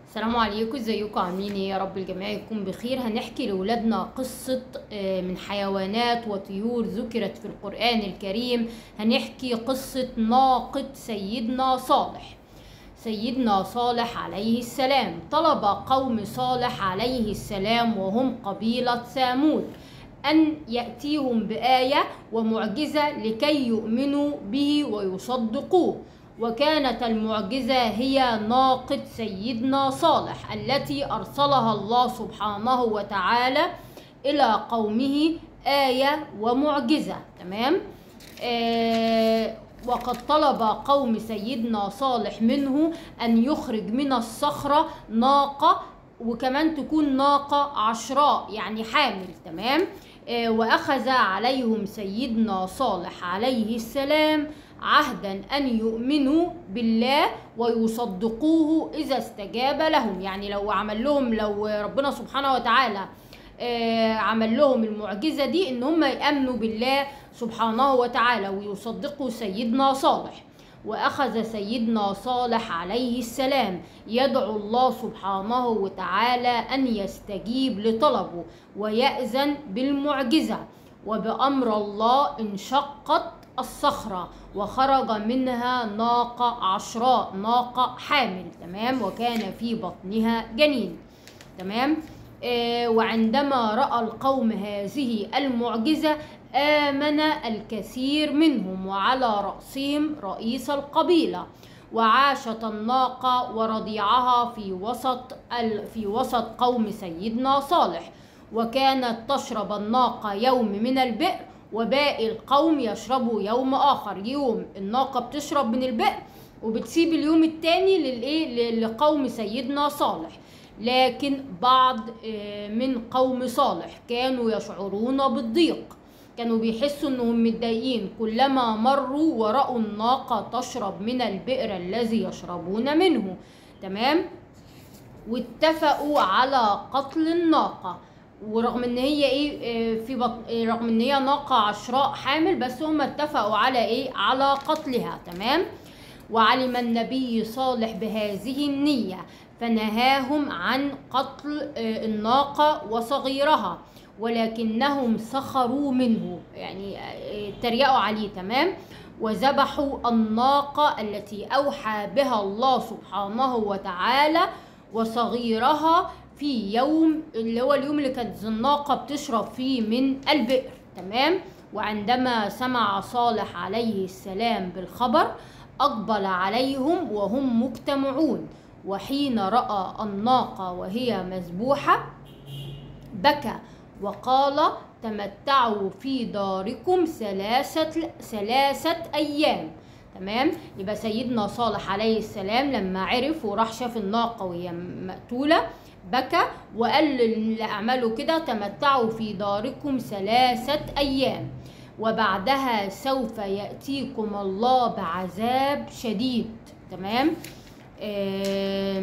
السلام عليكم ازيكم عاملين ايه يا رب الجميع يكون بخير هنحكي لاولادنا قصة آه، من حيوانات وطيور ذكرت في القرآن الكريم هنحكي قصة ناقة سيدنا صالح سيدنا صالح عليه السلام طلب قوم صالح عليه السلام وهم قبيلة ثامود أن يأتيهم بآية ومعجزة لكي يؤمنوا به ويصدقوه وكانت المعجزة هي ناقة سيدنا صالح التي أرسلها الله سبحانه وتعالى إلى قومه آية ومعجزة تمام آه وقد طلب قوم سيدنا صالح منه أن يخرج من الصخرة ناقة وكمان تكون ناقة عشراء يعني حامل تمام آه وأخذ عليهم سيدنا صالح عليه السلام عهدا أن يؤمنوا بالله ويصدقوه إذا استجاب لهم يعني لو عمل لهم لو ربنا سبحانه وتعالى آه، عمل لهم المعجزة دي إن هم يأمنوا بالله سبحانه وتعالى ويصدقوا سيدنا صالح وأخذ سيدنا صالح عليه السلام يدعو الله سبحانه وتعالى أن يستجيب لطلبه ويأذن بالمعجزة وبأمر الله انشقت الصخرة وخرج منها ناقة عشراء ناقة حامل تمام وكان في بطنها جنين تمام آه وعندما رأى القوم هذه المعجزة آمن الكثير منهم وعلى رأسهم رئيس القبيلة وعاشت الناقة ورضيعها في وسط ال... في وسط قوم سيدنا صالح وكانت تشرب الناقة يوم من البئر وباقي القوم يشربوا يوم آخر يوم الناقة بتشرب من البئر وبتسيب اليوم التاني للإيه لقوم سيدنا صالح لكن بعض آه، من قوم صالح كانوا يشعرون بالضيق كانوا بيحسوا انهم متضايقين كلما مروا ورأوا الناقة تشرب من البئر الذي يشربون منه تمام واتفقوا على قتل الناقة ورغم ان هي ايه آه، في بط... آه، رغم ان هي ناقة عشراء حامل بس هم اتفقوا على ايه على قتلها تمام وعلم النبي صالح بهذه النية فنهاهم عن قتل آه، الناقة وصغيرها ولكنهم سخروا منه يعني آه، اتريقوا عليه تمام وذبحوا الناقة التي أوحى بها الله سبحانه وتعالى وصغيرها في يوم اللي هو اليوم اللي كانت الناقة بتشرب فيه من البئر تمام وعندما سمع صالح عليه السلام بالخبر أقبل عليهم وهم مجتمعون وحين رأى الناقة وهي مذبوحة بكى وقال تمتعوا في داركم ثلاثة ثلاثة أيام تمام يبقى سيدنا صالح عليه السلام لما عرف وراح شاف الناقة وهي مقتولة بكى وقال اللي أعملوا كده تمتعوا في داركم ثلاثة أيام وبعدها سوف يأتيكم الله بعذاب شديد تمام آم،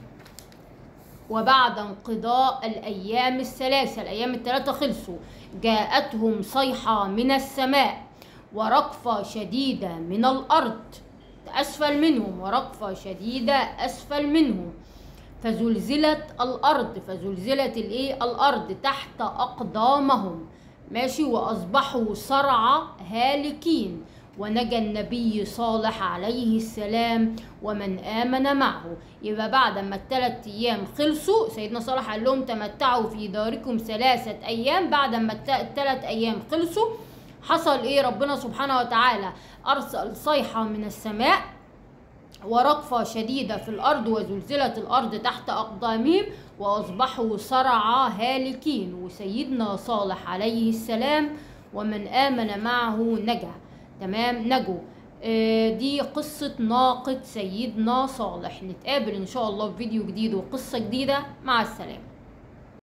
وبعد انقضاء الأيام الثلاثة الأيام الثلاثة خلصوا جاءتهم صيحة من السماء ورقفة شديدة من الأرض أسفل منهم ورقفة شديدة أسفل منهم فزلزلت الأرض فزلزلت الإيه الأرض تحت أقدامهم ماشي وأصبحوا صرعى هالكين ونجا النبي صالح عليه السلام ومن آمن معه يبقى بعد ما الثلاث أيام خلصوا سيدنا صالح قال لهم تمتعوا في داركم ثلاثة أيام بعد ما الثلاث أيام خلصوا حصل إيه ربنا سبحانه وتعالى أرسل صيحة من السماء ورقفة شديدة في الأرض وزلزلت الأرض تحت أقدامهم وأصبحوا صرعى هالكين وسيدنا صالح عليه السلام ومن آمن معه نجا تمام نجوا آه، دي قصة ناقة سيدنا صالح نتقابل إن شاء الله في فيديو جديد وقصة جديدة مع السلامة